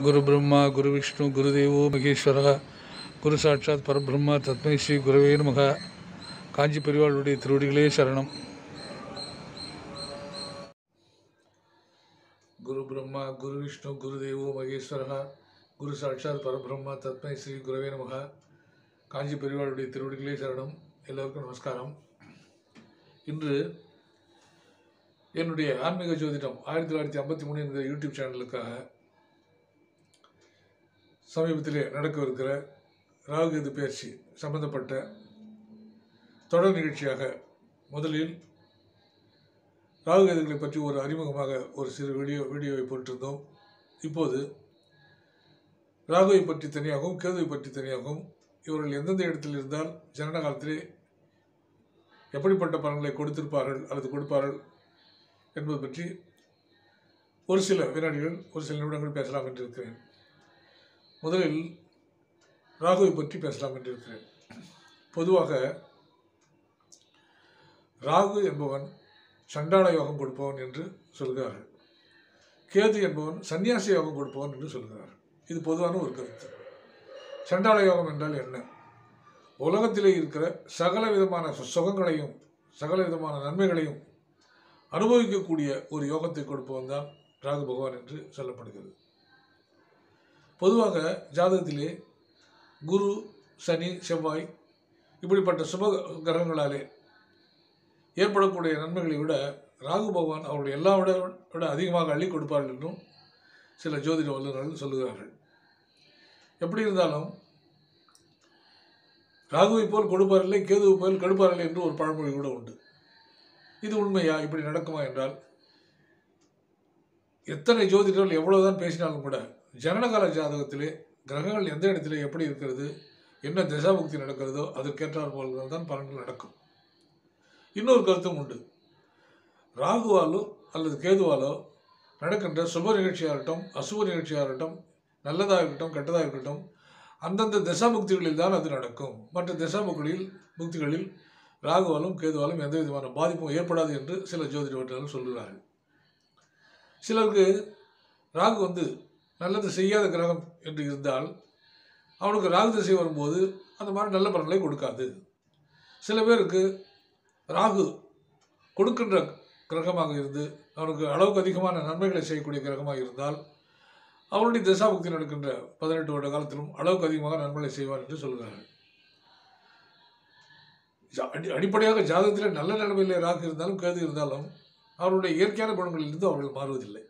குரு பிரம்மா குரு விஷ்ணு குருதேவோ மகேஸ்வரா குரு சாட்சாத் பரபிரம்மா தத்மை ஸ்ரீ குருவே நமக காஞ்சி பெரியவாளுடைய திருவடிகளே சரணம் குரு பிரம்மா குரு விஷ்ணு குருதேவோ மகேஸ்வரா குரு சாட்சாத் பரபிரம்மா தத்மை ஸ்ரீ குருவே நமக காஞ்சி பெரியவாளுடைய திருவடிகளே சரணம் எல்லோருக்கும் நமஸ்காரம் இன்று என்னுடைய ஆன்மீக ஜோதிடம் ஆயிரத்தி தொள்ளாயிரத்தி ஐம்பத்தி மூணு என்கிற யூடியூப் சேனலுக்காக சமீபத்திலே நடக்கவிருக்கிற ராகுகேது பயிற்சி சம்பந்தப்பட்ட தொடர் நிகழ்ச்சியாக முதலில் ராகுகேதுகளை பற்றி ஒரு அறிமுகமாக ஒரு சிறு வீடியோ வீடியோவை போட்டிருந்தோம் இப்போது ராகுவை பற்றி தனியாகவும் கேதுவை பற்றி தனியாகவும் இவர்கள் எந்தெந்த இடத்தில் இருந்தால் ஜனன காலத்திலே எப்படிப்பட்ட பலன்களை கொடுத்திருப்பார்கள் அல்லது கொடுப்பார்கள் என்பது பற்றி ஒரு சில வினாடிகள் ஒரு சில நிமிடங்கள் பேசலாம் என்று இருக்கிறேன் முதலில் ராகுவை பற்றி பேசலாம் என்று இருக்கிறேன் பொதுவாக ராகு என்பவன் சண்டாள யோகம் கொடுப்பவன் என்று சொல்கிறார்கள் கேது என்பவன் சன்னியாசி யோகம் கொடுப்பவன் என்று சொல்கிறார்கள் இது பொதுவான ஒரு கருத்து சண்டாள யோகம் என்றால் என்ன உலகத்திலே இருக்கிற சகல விதமான சுகங்களையும் சகல விதமான நன்மைகளையும் அனுபவிக்கக்கூடிய ஒரு யோகத்தை கொடுப்பவன் தான் ராகு பகவான் என்று சொல்லப்படுகிறது பொதுவாக ஜாதகத்திலே குரு சனி செவ்வாய் இப்படிப்பட்ட சுப கிரகங்களாலே ஏற்படக்கூடிய நன்மைகளை விட ராகு பகவான் அவருடைய எல்லா விட விட அதிகமாக அள்ளி கொடுப்பார்கள் என்றும் சில ஜோதிட வல்லுநர்கள் சொல்லுகிறார்கள் எப்படி இருந்தாலும் ராகுவை போல் கொடுப்பாரில்லை கேதுவை போல் கெடுப்பாரில்லை என்று ஒரு பழமொழி கூட உண்டு இது உண்மையா இப்படி நடக்குமா என்றால் எத்தனை ஜோதிடர்கள் எவ்வளவுதான் பேசினாலும் கூட ஜனனகால ஜாதகத்திலே கிரகங்கள் எந்த இடத்திலே எப்படி இருக்கிறது என்ன தசாபுக்தி நடக்கிறதோ அதற்கேற்றார் போல தான் பலன்கள் நடக்கும் இன்னொரு கருத்தும் உண்டு ராகுவாலோ அல்லது கேதுவாலோ நடக்கின்ற சுப நிகழ்ச்சியாகட்டும் அசுப நிகழ்ச்சியாகட்டும் நல்லதாக இருக்கட்டும் கெட்டதாக இருக்கட்டும் அந்தந்த தசாபுக்திகளில் தான் அது நடக்கும் மற்ற தசாபுக்களில் புக்திகளில் ராகுவாலும் கேதுவாலும் எந்த விதமான பாதிப்பும் ஏற்படாது என்று சில ஜோதிட வட்டாளர்கள் சொல்கிறார்கள் சிலருக்கு ராகு வந்து நல்லது செய்யாத கிரகம் என்று இருந்தால் அவனுக்கு ராகு திசை வரும்போது அந்த மாதிரி நல்ல பலன்களை கொடுக்காது சில பேருக்கு ராகு கொடுக்கின்ற கிரகமாக இருந்து அவனுக்கு அளவுக்கு அதிகமான நன்மைகளை செய்யக்கூடிய கிரகமாக இருந்தால் அவனுடைய தசாபுக்தி நடக்கின்ற பதினெட்டு வருட காலத்திலும் அளவுக்கு அதிகமாக நன்மைகளை செய்வார் என்று சொல்கிறார்கள் அடி அடிப்படையாக ஜாதகத்தில் நல்ல நிலைமையில் ராகு இருந்தாலும் கேது இருந்தாலும் அவருடைய இயற்கையான குணங்களிலிருந்து அவர்கள் மாறுவதில்லை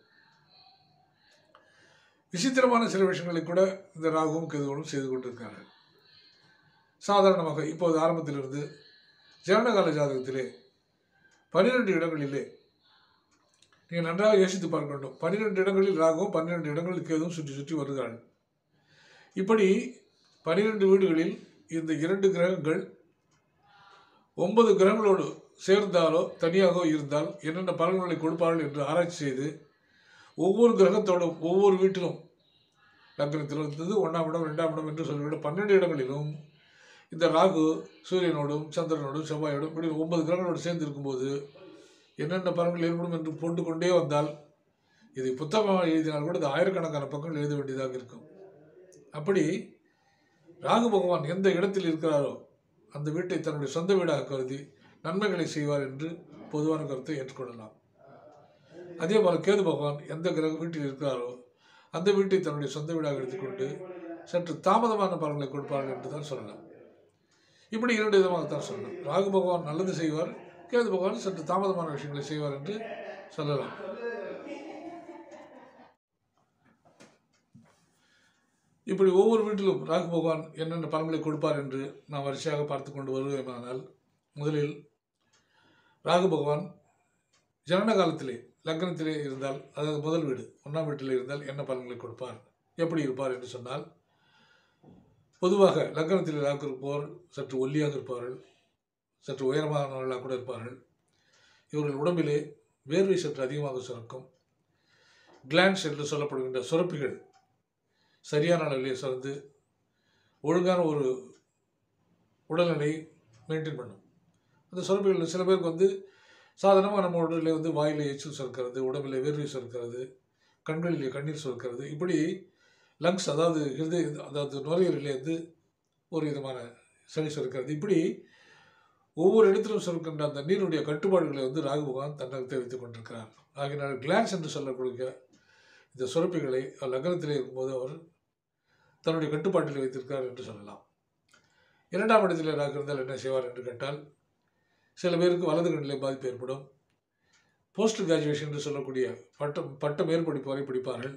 விசித்திரமான சில விஷயங்களை கூட இந்த ராகுவும் கேதுகளும் செய்து கொண்டிருக்கிறார்கள் சாதாரணமாக இப்போது ஆரம்பத்திலிருந்து ஜனனகால ஜாதகத்திலே பன்னிரெண்டு இடங்களிலே நீங்கள் நன்றாக யோசித்து பார்க்க வேண்டும் பன்னிரெண்டு இடங்களில் ராகுவும் பன்னிரெண்டு இடங்களில் கேதுவும் சுற்றி சுற்றி வருகிறார்கள் இப்படி பன்னிரெண்டு வீடுகளில் இந்த இரண்டு கிரகங்கள் ஒன்பது கிரகங்களோடு சேர்ந்தாலோ தனியாகவோ இருந்தால் என்னென்ன பலன்களை கொடுப்பார்கள் என்று ஆராய்ச்சி செய்து ஒவ்வொரு கிரகத்தோடும் ஒவ்வொரு வீட்டிலும் லக்னத்தில் இருந்தது ஒன்றாம் இடம் ரெண்டாம் இடம் என்று சொல்லிவிட பன்னெண்டு இடங்களிலும் இந்த ராகு சூரியனோடும் சந்திரனோடும் செவ்வாயோடும் இப்படி ஒன்பது கிரகங்களோடு சேர்ந்து இருக்கும்போது என்னென்ன பலன்கள் ஏற்படும் என்று போட்டுக்கொண்டே வந்தால் இது புத்தகமாக எழுதினால் கூட இது ஆயிரக்கணக்கான பக்கங்கள் எழுத வேண்டியதாக இருக்கும் அப்படி ராகு பகவான் எந்த இடத்தில் இருக்கிறாரோ அந்த வீட்டை தன்னுடைய சொந்த வீடாக கருதி நன்மைகளை செய்வார் என்று பொதுவான கருத்தை ஏற்றுக்கொள்ளலாம் அதே போல் கேது பகவான் எந்த கிரக வீட்டில் இருக்கிறாரோ அந்த வீட்டை தன்னுடைய சொந்த வீடாக எடுத்துக்கொண்டு சற்று தாமதமான பலன்களை கொடுப்பார்கள் என்று தான் சொல்லலாம் இப்படி இரண்டு விதமாகத்தான் சொல்லலாம் ராகு பகவான் நல்லது செய்வார் கேது பகவான் சற்று தாமதமான விஷயங்களை செய்வார் என்று சொல்லலாம் இப்படி ஒவ்வொரு வீட்டிலும் ராகு பகவான் என்னென்ன பலன்களை கொடுப்பார் என்று நாம் வரிசையாக பார்த்து கொண்டு வருவேமானால் முதலில் ராகு பகவான் ஜனன காலத்திலே லக்னத்திலே இருந்தால் அதாவது முதல் வீடு ஒன்றாம் வீட்டில் இருந்தால் என்ன பலன்களை கொடுப்பார் எப்படி இருப்பார் என்று சொன்னால் பொதுவாக லக்னத்தில் ராகு இருப்பவர் சற்று ஒல்லியாக இருப்பார்கள் சற்று உயரமானவர்களாக கூட இருப்பார்கள் இவர்கள் உடம்பிலே வேர்வை சற்று அதிகமாக சுரக்கும் கிளான்ஸ் என்று சொல்லப்படுகின்ற சுரப்பிகள் சரியான அளவிலே சுரந்து ஒழுங்கான ஒரு உடல்நிலை மெயின்டைன் பண்ணும் அந்த சுரப்பிகள் சில பேருக்கு வந்து சாதாரணமாக நம்ம உடலில் வந்து வாயில் எச்சில் சுரக்கிறது உடம்பில் வேர்வை சுரக்கிறது கண்களிலே கண்ணீர் சுரக்கிறது இப்படி லங்ஸ் அதாவது ஹிருதய அதாவது நுரையீரலேருந்து ஒரு விதமான சளி சுரக்கிறது இப்படி ஒவ்வொரு இடத்திலும் சுரக்கின்ற அந்த நீருடைய கட்டுப்பாடுகளை வந்து ராகு பகவான் தன்னகத்தை வைத்துக் கொண்டிருக்கிறார் ஆகினால் கிளான்ஸ் என்று சொல்லக்கூடிய இந்த சுரப்பிகளை அவர் லக்னத்திலே இருக்கும்போது அவர் தன்னுடைய கட்டுப்பாட்டில் வைத்திருக்கிறார் என்று சொல்லலாம் இரண்டாம் இடத்தில் ராகு இருந்தால் என்ன செய்வார் என்று கேட்டால் சில பேருக்கு வலது கண்ணிலே பாதிப்பு ஏற்படும் போஸ்ட் கிராஜுவேஷன் என்று சொல்லக்கூடிய பட்டம் பட்ட மேற்படிப்பு வரை படிப்பார்கள்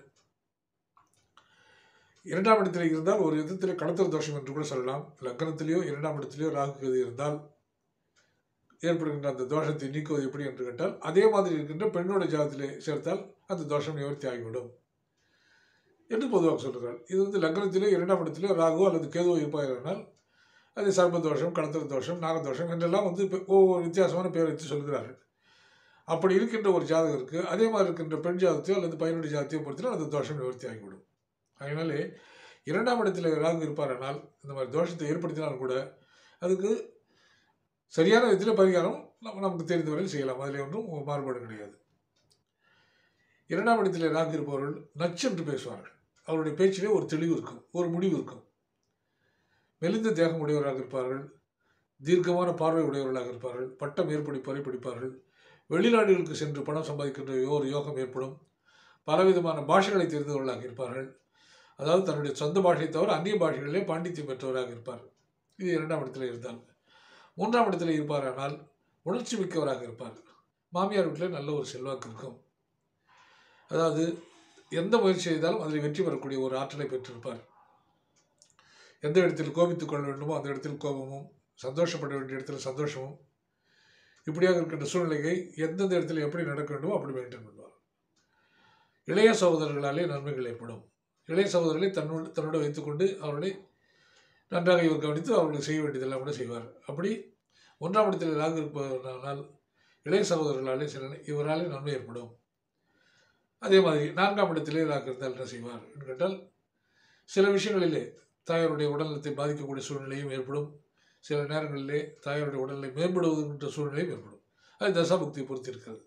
இரண்டாம் இடத்தில் இருந்தால் ஒரு விதத்தில் கடத்தல் தோஷம் என்று கூட சொல்லலாம் லக்னத்திலேயோ இரண்டாம் இடத்திலேயோ ராகு கேது இருந்தால் ஏற்படுகின்ற அந்த தோஷத்தை நீக்குவது எப்படி என்று கேட்டால் அதே மாதிரி இருக்கின்ற பெண்ணோட ஜாதத்திலே சேர்த்தால் அந்த தோஷம் நிவர்த்தி ஆகிவிடும் என்று பொதுவாக சொல்கிறார் இது வந்து லக்னத்திலே இரண்டாம் இடத்திலே ராகு அல்லது கேதுவோ இருப்பார்கள் அது சர்ப தோஷம் கடத்தல் தோஷம் நாகதோஷம் என்றெல்லாம் வந்து இப்போ ஒவ்வொரு வித்தியாசமான பேர் வைத்து சொல்கிறார்கள் அப்படி இருக்கின்ற ஒரு ஜாதகருக்கு அதே மாதிரி இருக்கின்ற பெண் ஜாதத்தையோ அல்லது பையனுடைய ஜாதத்தையோ பொறுத்தினால் அந்த தோஷம் நிவர்த்தி ஆகிவிடும் அதனாலே இரண்டாம் இடத்தில் ராகு இருப்பாரானால் இந்த மாதிரி தோஷத்தை ஏற்படுத்தினாலும் கூட அதுக்கு சரியான விதத்தில் பரிகாரம் நம்ம நமக்கு தெரிந்த வரையில் செய்யலாம் அதில் ஒன்றும் மாறுபாடு கிடையாது இரண்டாம் இடத்தில் ராகு இருப்பவர்கள் நச்சென்று பேசுவார்கள் அவருடைய பேச்சிலே ஒரு தெளிவு இருக்கும் ஒரு முடிவு இருக்கும் மெலிந்த தேகம் உடையவராக இருப்பார்கள் தீர்க்கமான பார்வை உடையவர்களாக இருப்பார்கள் பட்டம் ஏற்படிப்பவரை படிப்பார்கள் வெளிநாடுகளுக்கு சென்று பணம் சம்பாதிக்கின்ற ஒரு யோகம் ஏற்படும் பலவிதமான பாஷைகளை தெரிந்தவர்களாக இருப்பார்கள் அதாவது தன்னுடைய சொந்த பாஷையை தவிர அந்நிய பாஷைகளிலே பாண்டித்யம் பெற்றவராக இருப்பார் இது இரண்டாம் இடத்துல இருந்தால் மூன்றாம் இடத்துல இருப்பாரானால் உணர்ச்சி மிக்கவராக இருப்பார் மாமியார் வீட்டில் நல்ல ஒரு செல்வாக்கு இருக்கும் அதாவது எந்த முயற்சி செய்தாலும் அதில் வெற்றி பெறக்கூடிய ஒரு ஆற்றலை பெற்றிருப்பார் எந்த இடத்தில் கோபித்துக் கொள்ள வேண்டுமோ அந்த இடத்தில் கோபமும் சந்தோஷப்பட வேண்டிய இடத்துல சந்தோஷமும் இப்படியாக இருக்கின்ற சூழ்நிலையை எந்தெந்த இடத்துல எப்படி நடக்க வேண்டுமோ அப்படி மெயின்டைன் பண்ணுவார் இளைய சகோதரர்களாலே நன்மைகள் ஏற்படும் இளைய சகோதரர்களை தன்னோடு தன்னோடு வைத்துக்கொண்டு அவர்களை நன்றாக இவர் கவனித்து அவர்களுக்கு செய்ய வேண்டியதெல்லாம் கூட செய்வார் அப்படி ஒன்றாம் இடத்தில் ராகு இருப்பதனால் இளைய சகோதரர்களாலே சில இவராலே நன்மை ஏற்படும் அதே மாதிரி நான்காம் இடத்திலே ராகு இருந்தால் என்ன செய்வார் என்று கேட்டால் சில விஷயங்களிலே தாயாருடைய உடல்நலத்தை பாதிக்கக்கூடிய சூழ்நிலையும் ஏற்படும் சில நேரங்களிலே தாயாருடைய உடல்நிலை மேம்படுவதுன்ற சூழ்நிலையும் ஏற்படும் அது தசாபக்தியை பொறுத்து இருக்கிறது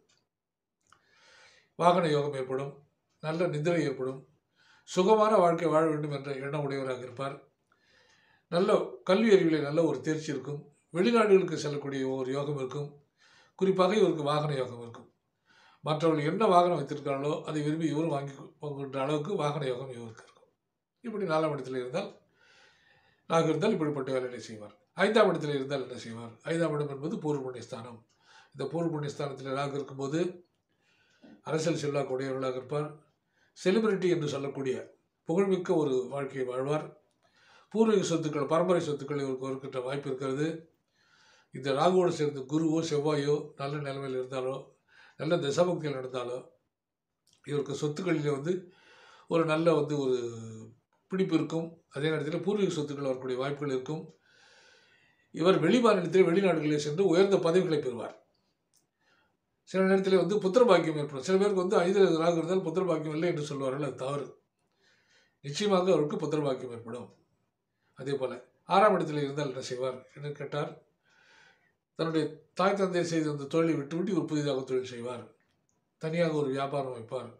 வாகன யோகம் ஏற்படும் நல்ல நிதிரை ஏற்படும் சுகமான வாழ்க்கை வாழ வேண்டும் என்ற எண்ணம் உடையவராக இருப்பார் நல்ல கல்வி அறிவிலே நல்ல ஒரு தேர்ச்சி இருக்கும் வெளிநாடுகளுக்கு செல்லக்கூடிய ஒரு யோகம் இருக்கும் குறிப்பாக இவருக்கு வாகன யோகம் இருக்கும் மற்றவர்கள் என்ன வாகனம் வைத்திருக்காங்களோ அதை விரும்பி இவரும் வாங்கி போகின்ற அளவுக்கு வாகன யோகம் இவருக்கு இருக்கும் இப்படி நாலாம் இடத்தில் இருந்தால் ராகு இருந்தால் இப்படிப்பட்ட வேலைகளை செய்வார் ஐந்தாம் இடத்தில் இருந்தால் என்ன செய்வார் ஐந்தாம் இடம் என்பது பூர்வ புண்ணியஸ்தானம் இந்த பூர்வ புண்ணியஸ்தானத்தில் ராகு இருக்கும்போது அரசியல் செல்வாக்கு உடையவர்களாக இருப்பார் செலிபிரிட்டி என்று சொல்லக்கூடிய புகழ்மிக்க ஒரு வாழ்க்கையை வாழ்வார் பூர்வீக சொத்துக்கள் பரம்பரை சொத்துக்கள் இவருக்கு இருக்கின்ற வாய்ப்பு இருக்கிறது இந்த ராகுவோடு சேர்ந்து குருவோ செவ்வாயோ நல்ல நிலைமையில் இருந்தாலோ நல்ல தசபக்தியில் நடந்தாலோ இவருக்கு சொத்துக்களிலே வந்து ஒரு நல்ல வந்து ஒரு பிடிப்பு இருக்கும் அதே நேரத்தில் பூர்வீக சொத்துக்கள் வரக்கூடிய வாய்ப்புகள் இருக்கும் இவர் வெளி மாநிலத்தில் வெளிநாடுகளில் சென்று உயர்ந்த பதவிகளை பெறுவார் சில நேரத்தில் வந்து புத்திர பாக்கியம் ஏற்படும் சில பேருக்கு வந்து ஐந்து ராகு இருந்தால் புத்திர பாக்கியம் இல்லை என்று சொல்வார்கள் அது தவறு நிச்சயமாக அவருக்கு புத்திர பாக்கியம் ஏற்படும் அதே போல் ஆறாம் இடத்தில் இருந்தால் என்ன செய்வார் என்று கேட்டார் தன்னுடைய தாய் தந்தை செய்த அந்த தொழிலை விட்டுவிட்டு ஒரு புதிதாக தொழில் செய்வார் தனியாக ஒரு வியாபாரம் வைப்பார்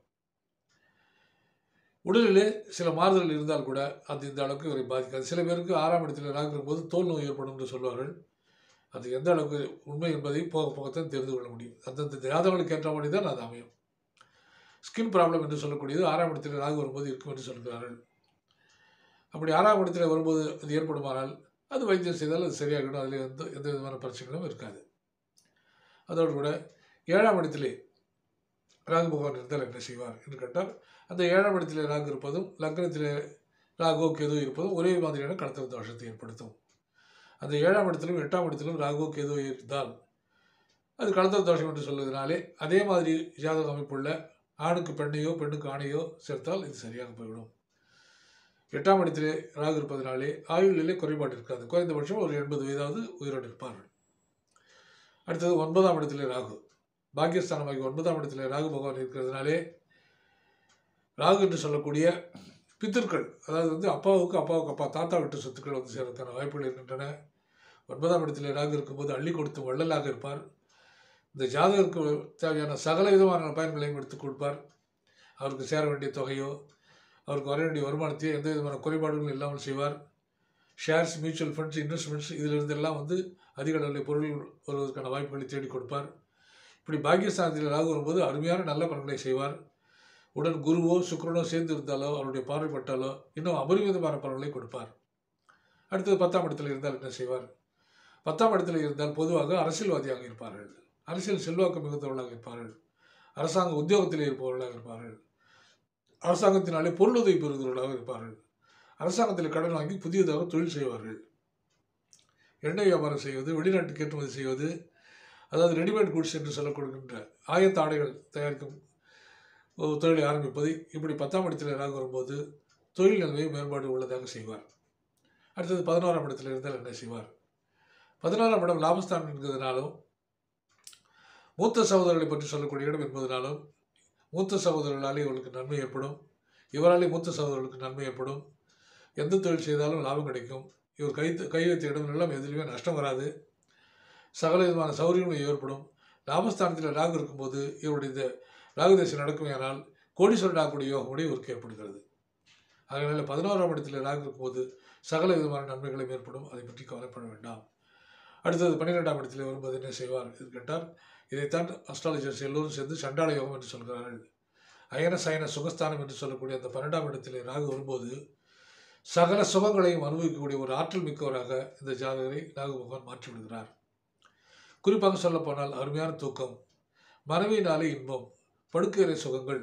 உடலிலே சில மாறுதல் இருந்தால் கூட அது இந்த அளவுக்கு இவரை பாதிக்காது சில பேருக்கு ஆறாம் இடத்தில் ராகுற போது தோல் நோய் ஏற்படும் என்று சொல்வார்கள் அது எந்த அளவுக்கு உண்மை என்பதை போக போகத்தான் தெரிந்து கொள்ள முடியும் அந்தந்த ஜாதகங்களுக்கு ஏற்ற மாதிரி தான் அது அமையும் ஸ்கின் ப்ராப்ளம் என்று சொல்லக்கூடியது ஆறாம் இடத்தில் ராகு வரும்போது இருக்கும் என்று சொல்கிறார்கள் அப்படி ஆறாம் இடத்தில் வரும்போது அது ஏற்படுமானால் அது வைத்தியம் செய்தால் அது சரியாகிடும் அதில் எந்த எந்த விதமான பிரச்சனைகளும் இருக்காது அதோடு கூட ஏழாம் இடத்திலே ராகு பகவான் இருந்தால் என்ன செய்வார் என்று கேட்டால் அந்த ஏழாம் இடத்திலே ராகு இருப்பதும் லக்னத்திலே ராகோ கேது இருப்பதும் ஒரே மாதிரியான கடத்தல் தோஷத்தை ஏற்படுத்தும் அந்த ஏழாம் இடத்திலும் எட்டாம் இடத்திலும் ராகோ கேது இருந்தால் அது கடத்தல் தோஷம் என்று சொல்வதனாலே அதே மாதிரி ஜாதக அமைப்புள்ள ஆணுக்கு பெண்ணையோ பெண்ணுக்கு ஆணையோ சேர்த்தால் இது சரியாக போய்விடும் எட்டாம் இடத்திலே ராகு இருப்பதனாலே ஆயுளிலே குறைபாடு இருக்காது குறைந்தபட்சம் ஒரு எண்பது வயதாவது உயிரோடு இருப்பார்கள் அடுத்தது ஒன்பதாம் இடத்திலே ராகு பாக்கியஸ்தானமாகி ஒன்பதாம் இடத்திலே ராகு பகவான் இருக்கிறதுனாலே ராகு என்று சொல்லக்கூடிய பித்தர்கள் அதாவது வந்து அப்பாவுக்கு அப்பாவுக்கு அப்பா தாத்தா விட்டு சொத்துக்கள் வந்து சேரக்கான வாய்ப்புகள் இருக்கின்றன ஒன்பதாம் இடத்திலே ராகு இருக்கும்போது அள்ளி கொடுத்து வள்ளலாக இருப்பார் இந்த ஜாதகருக்கு தேவையான சகல விதமான பயன்களையும் எடுத்து கொடுப்பார் அவருக்கு சேர வேண்டிய தொகையோ அவருக்கு வர வேண்டிய வருமானத்தையும் எந்த விதமான குறைபாடுகளும் இல்லாமல் செய்வார் ஷேர்ஸ் மியூச்சுவல் ஃபண்ட்ஸ் இன்வெஸ்ட்மெண்ட்ஸ் இதிலிருந்து எல்லாம் வந்து அதிக அளவில் பொருள் வருவதற்கான வாய்ப்புகளை தேடி கொடுப்பார் இப்படி பாக்கியஸ்தானத்தில் ராகு வரும்போது அருமையான நல்ல பலன்களை செய்வார் உடன் குருவோ சுக்கிரனோ சேர்ந்து இருந்தாலோ அவருடைய பார்வைப்பட்டாலோ இன்னும் அபரிமிதமான பலன்களை கொடுப்பார் அடுத்தது பத்தாம் இடத்துல இருந்தால் என்ன செய்வார் பத்தாம் இடத்துல இருந்தால் பொதுவாக அரசியல்வாதியாக இருப்பார்கள் அரசியல் செல்வாக்கு மிகுந்தவர்களாக இருப்பார்கள் அரசாங்க உத்தியோகத்தில் இருப்பவர்களாக இருப்பார்கள் அரசாங்கத்தினாலே பொருளுதவி பெறுகிறவர்களாக இருப்பார்கள் அரசாங்கத்தில் கடன் வாங்கி புதியதாக தொழில் செய்வார்கள் எண்ணெய் வியாபாரம் செய்வது வெளிநாட்டுக்கு ஏற்றுமதி செய்வது அதாவது ரெடிமேட் குட்ஸ் என்று சொல்லப்படுகின்ற ஆயத்த ஆடைகள் தயாரிக்கும் ஒரு தொழிலை ஆரம்பிப்பது இப்படி பத்தாம் இடத்தில் ராகு வரும்போது தொழில் நிலைமை மேம்பாடு உள்ளதாக செய்வார் அடுத்தது பதினோராம் இடத்தில் இருந்தால் என்ன செய்வார் பதினோராம் இடம் லாபஸ்தானம் என்கிறதுனாலும் மூத்த சகோதரர்களை பற்றி சொல்லக்கூடிய இடம் என்பதனாலும் மூத்த சகோதரர்களாலே இவர்களுக்கு நன்மை ஏற்படும் இவராலே மூத்த சகோதரர்களுக்கு நன்மை ஏற்படும் எந்த தொழில் செய்தாலும் லாபம் கிடைக்கும் இவர் கை கை வைத்த இடமெல்லாம் எதிலுமே நஷ்டம் வராது சகல விதமான சௌகரியங்களும் ஏற்படும் லாபஸ்தானத்தில் ராகு இருக்கும்போது இவருடைய இந்த ராகுதேசம் நடக்குமேயானால் கோடீஸ்வரன் ஆகக்கூடிய யோகம் இவருக்கு ஏற்படுகிறது அதனால் பதினோராம் இடத்தில் ராகு இருக்கும்போது சகல விதமான நன்மைகளும் ஏற்படும் அதை பற்றி கவலைப்பட வேண்டாம் அடுத்தது பன்னிரெண்டாம் இடத்தில் வரும்போது என்ன செய்வார் இது கேட்டால் இதைத்தான் அஸ்ட்ராலஜர்ஸ் எல்லோரும் சேர்ந்து சண்டாள யோகம் என்று சொல்கிறார்கள் அயன சயன சுகஸ்தானம் என்று சொல்லக்கூடிய அந்த பன்னெண்டாம் இடத்தில் ராகு வரும்போது சகல சுகங்களையும் அனுபவிக்கக்கூடிய ஒரு ஆற்றல் மிக்கவராக இந்த ஜாதகரை ராகு பகவான் மாற்றி விடுகிறார் குறிப்பாக சொல்லப்போனால் அருமையான தூக்கம் மனைவியினாலே இன்பம் படுக்கையறை சுகங்கள்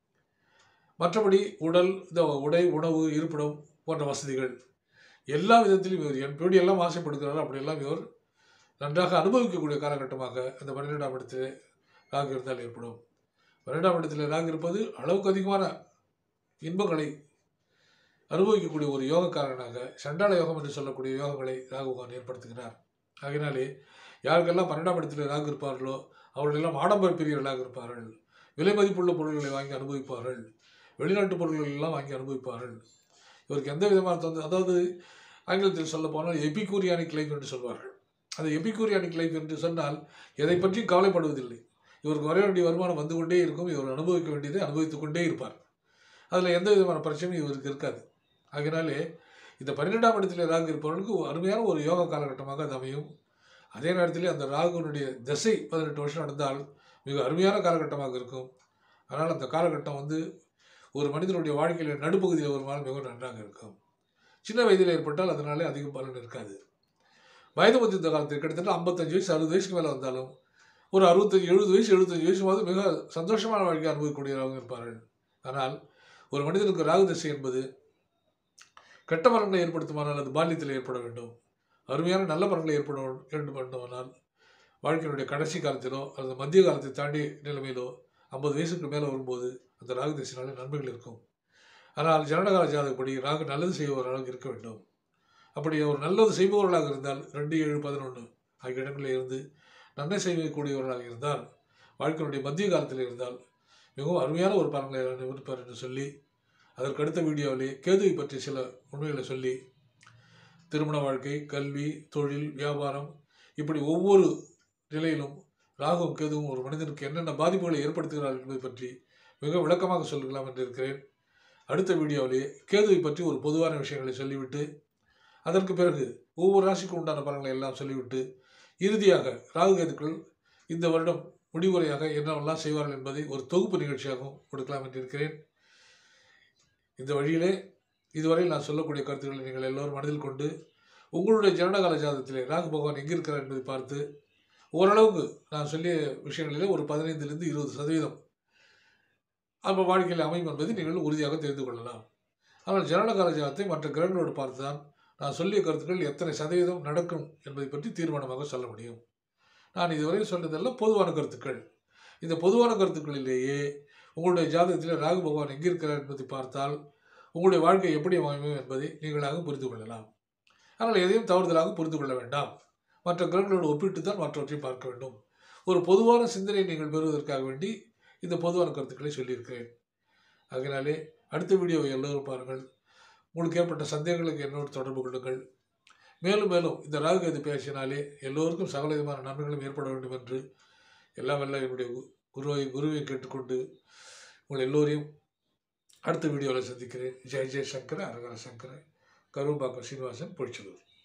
மற்றபடி உடல் இந்த உடை உணவு இருப்பிடம் போன்ற வசதிகள் எல்லா விதத்திலும் இவர் எப்படி எல்லாம் ஆசைப்படுகிறாரோ அப்படியெல்லாம் இவர் நன்றாக அனுபவிக்கக்கூடிய காலகட்டமாக அந்த பன்னிரெண்டாம் இடத்தில் ராகு இருந்தால் ஏற்படும் பன்னிரெண்டாம் இடத்தில் ராகு இருப்பது அளவுக்கு அதிகமான இன்பங்களை அனுபவிக்கக்கூடிய ஒரு யோகக்காரனாக சண்டாள யோகம் என்று சொல்லக்கூடிய யோகங்களை ராகு பகவான் ஏற்படுத்துகிறார் ஆகினாலே யாருக்கெல்லாம் பன்னெண்டாம் இடத்தில் ராகு இருப்பார்களோ அவர்களெல்லாம் ஆடம்பர பிரியர்களாக இருப்பார்கள் விலை மதிப்புள்ள பொருள்களை வாங்கி அனுபவிப்பார்கள் வெளிநாட்டு பொருள்கள் எல்லாம் வாங்கி அனுபவிப்பார்கள் இவருக்கு எந்த விதமான தொந்த அதாவது ஆங்கிலத்தில் சொல்ல போனால் எபிகூரியானிக் லைஃப் என்று சொல்வார்கள் அந்த எபிகூரியானிக் லைஃப் என்று சொன்னால் எதை பற்றியும் கவலைப்படுவதில்லை இவருக்கு வர வேண்டிய வருமானம் வந்து கொண்டே இருக்கும் இவர் அனுபவிக்க வேண்டியதை அனுபவித்துக் கொண்டே இருப்பார் அதில் எந்த விதமான பிரச்சனையும் இவருக்கு இருக்காது ஆகையினாலே இந்த பன்னிரெண்டாம் இடத்தில் ராகு இருப்பவர்களுக்கு ஒரு அருமையான ஒரு யோக காலகட்டமாக அது அமையும் அதே நேரத்தில் அந்த ராகுனுடைய திசை பதினெட்டு வருஷம் நடந்தால் மிக அருமையான காலகட்டமாக இருக்கும் ஆனால் அந்த காலகட்டம் வந்து ஒரு மனிதனுடைய வாழ்க்கையில் நடுப்பகுதியில் வருமானம் மிகவும் நன்றாக இருக்கும் சின்ன வயதில் ஏற்பட்டால் அதனாலே அதிக பலன் இருக்காது வயது மத்திய காலத்தில் கிட்டத்தட்ட ஐம்பத்தஞ்சு வயசு அறுபது வயசுக்கு மேலே வந்தாலும் ஒரு அறுபத்தஞ்சு எழுபது வயசு எழுபத்தஞ்சு வயசு போது மிக சந்தோஷமான வாழ்க்கை அனுபவிக்கக்கூடியவராக இருப்பார்கள் ஆனால் ஒரு மனிதனுக்கு ராகு திசை என்பது கெட்ட பலன்களை ஏற்படுத்துமானால் அது பால்யத்தில் ஏற்பட வேண்டும் அருமையான நல்ல பலன்களை ஏற்பட வேண்டும் வேண்டுமானால் வாழ்க்கையினுடைய கடைசி காலத்திலோ அல்லது மத்திய காலத்தை தாண்டி நிலைமையிலோ ஐம்பது வயசுக்கு மேலே வரும்போது அந்த ராகு திசையினாலே நன்மைகள் இருக்கும் ஆனால் ஜனனகால ஜாதகப்படி ராகு நல்லது செய்பவர்களாக இருக்க வேண்டும் அப்படி ஒரு நல்லது செய்பவர்களாக இருந்தால் ரெண்டு ஏழு பதினொன்று ஆகிய இடங்களில் இருந்து நன்மை செய்யக்கூடியவர்களாக இருந்தால் வாழ்க்கையினுடைய மத்திய காலத்தில் இருந்தால் மிகவும் அருமையான ஒரு பலன்களை இருப்பார் என்று சொல்லி அதற்கு அடுத்த வீடியோவிலே கேதுவை பற்றி சில உண்மைகளை சொல்லி திருமண வாழ்க்கை கல்வி தொழில் வியாபாரம் இப்படி ஒவ்வொரு நிலையிலும் ராகுவும் கேதுவும் ஒரு மனிதனுக்கு என்னென்ன பாதிப்புகளை ஏற்படுத்துகிறார்கள் என்பதை பற்றி மிக விளக்கமாக சொல்லலாம் என்று இருக்கிறேன் அடுத்த வீடியோவிலே கேதுவை பற்றி ஒரு பொதுவான விஷயங்களை சொல்லிவிட்டு அதற்கு பிறகு ஒவ்வொரு ராசிக்கும் உண்டான பலன்களை எல்லாம் சொல்லிவிட்டு இறுதியாக ராகு கேதுக்கள் இந்த வருடம் முடிவுரையாக என்னவெல்லாம் செய்வார்கள் என்பதை ஒரு தொகுப்பு நிகழ்ச்சியாகவும் கொடுக்கலாம் என்று இருக்கிறேன் இந்த வழியிலே இதுவரை நான் சொல்லக்கூடிய கருத்துக்களை நீங்கள் எல்லோரும் மனதில் கொண்டு உங்களுடைய ஜனனகால ஜாதகத்திலே ராகு பகவான் எங்கே இருக்கிறார் என்பதை பார்த்து ஓரளவுக்கு நான் சொல்லிய விஷயங்களிலே ஒரு பதினைந்திலிருந்து இருபது சதவீதம் நம்ம வாழ்க்கையில் அமையும் என்பதை நீங்கள் உறுதியாக தெரிந்து கொள்ளலாம் ஆனால் ஜனனகால ஜாதகத்தை மற்ற கிரகங்களோடு பார்த்து தான் நான் சொல்லிய கருத்துக்கள் எத்தனை சதவீதம் நடக்கும் என்பதை பற்றி தீர்மானமாக சொல்ல முடியும் நான் இதுவரை சொன்னதெல்லாம் பொதுவான கருத்துக்கள் இந்த பொதுவான கருத்துக்களிலேயே உங்களுடைய ஜாதகத்தில் ராகு பகவான் எங்கே இருக்கிறார் என்பதை பார்த்தால் உங்களுடைய வாழ்க்கை எப்படி அமையும் என்பதை நீங்களாக புரிந்து கொள்ளலாம் ஆனால் எதையும் தவறுதலாக புரிந்து கொள்ள வேண்டாம் மற்ற கிரகங்களோடு ஒப்பிட்டு தான் மற்றவற்றை பார்க்க வேண்டும் ஒரு பொதுவான சிந்தனையை நீங்கள் பெறுவதற்காக வேண்டி இந்த பொதுவான கருத்துக்களை சொல்லியிருக்கிறேன் அதனாலே அடுத்த வீடியோவை எல்லோரும் பாருங்கள் உங்களுக்கு ஏற்பட்ட சந்தேகங்களுக்கு என்னோடு தொடர்பு கொள்ளுங்கள் மேலும் மேலும் இந்த ராகு கேது பேசினாலே எல்லோருக்கும் சகல விதமான நன்மைகளும் ஏற்பட வேண்டும் என்று எல்லாம் எல்லாம் என்னுடைய குருவை குருவை கேட்டுக்கொண்டு உங்கள் எல்லோரையும் அடுத்த வீடியோவில் சந்திக்கிறேன் ஜெய் ஜெய் சங்கர அரகர சங்கர கரும்பாக்கம் சீனிவாசன் பொழிச்சலூர்